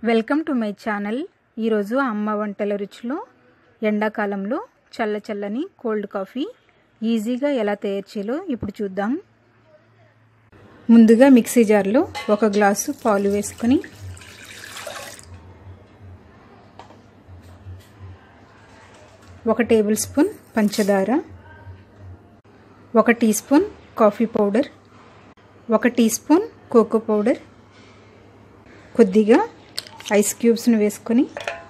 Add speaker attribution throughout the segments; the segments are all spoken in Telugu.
Speaker 1: వెల్కమ్ టు మై ఛానల్ ఈరోజు అమ్మ వంటల రుచిలో ఎండాకాలంలో చల్ల చల్లని కోల్డ్ కాఫీ ఈజీగా ఎలా తయారు చేయాలో ఇప్పుడు చూద్దాం ముందుగా మిక్సీ జార్లో ఒక గ్లాసు పాలు వేసుకొని ఒక టేబుల్ స్పూన్ పంచదార ఒక టీ స్పూన్ కాఫీ పౌడర్ ఒక టీ స్పూన్ కోకో పౌడర్ కొద్దిగా ఐస్ క్యూబ్స్ని వేసుకొని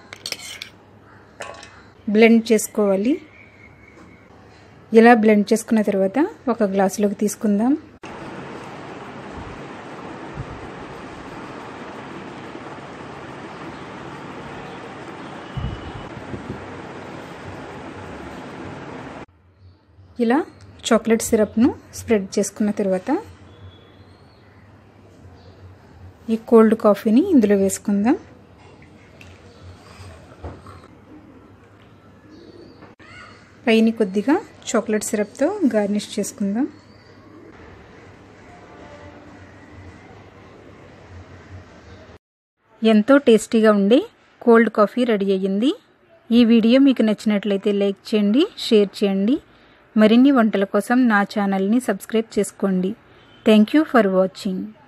Speaker 1: బ్లెండ్ చేసుకోవాలి ఇలా బ్లెండ్ చేసుకున్న తర్వాత ఒక గ్లాసులోకి తీసుకుందాం ఇలా చాక్లెట్ సిరప్ను స్ప్రెడ్ చేసుకున్న తర్వాత ఈ కోల్డ్ కాఫీని ఇందులో వేసుకుందాం పైన కొద్దిగా చాక్లెట్ సిరప్తో గార్నిష్ చేసుకుందాం ఎంతో టేస్టీగా ఉండే కోల్డ్ కాఫీ రెడీ అయ్యింది ఈ వీడియో మీకు నచ్చినట్లయితే లైక్ చేయండి షేర్ చేయండి మరిన్ని వంటల కోసం నా ఛానల్ని సబ్స్క్రైబ్ చేసుకోండి థ్యాంక్ యూ ఫర్ వాచింగ్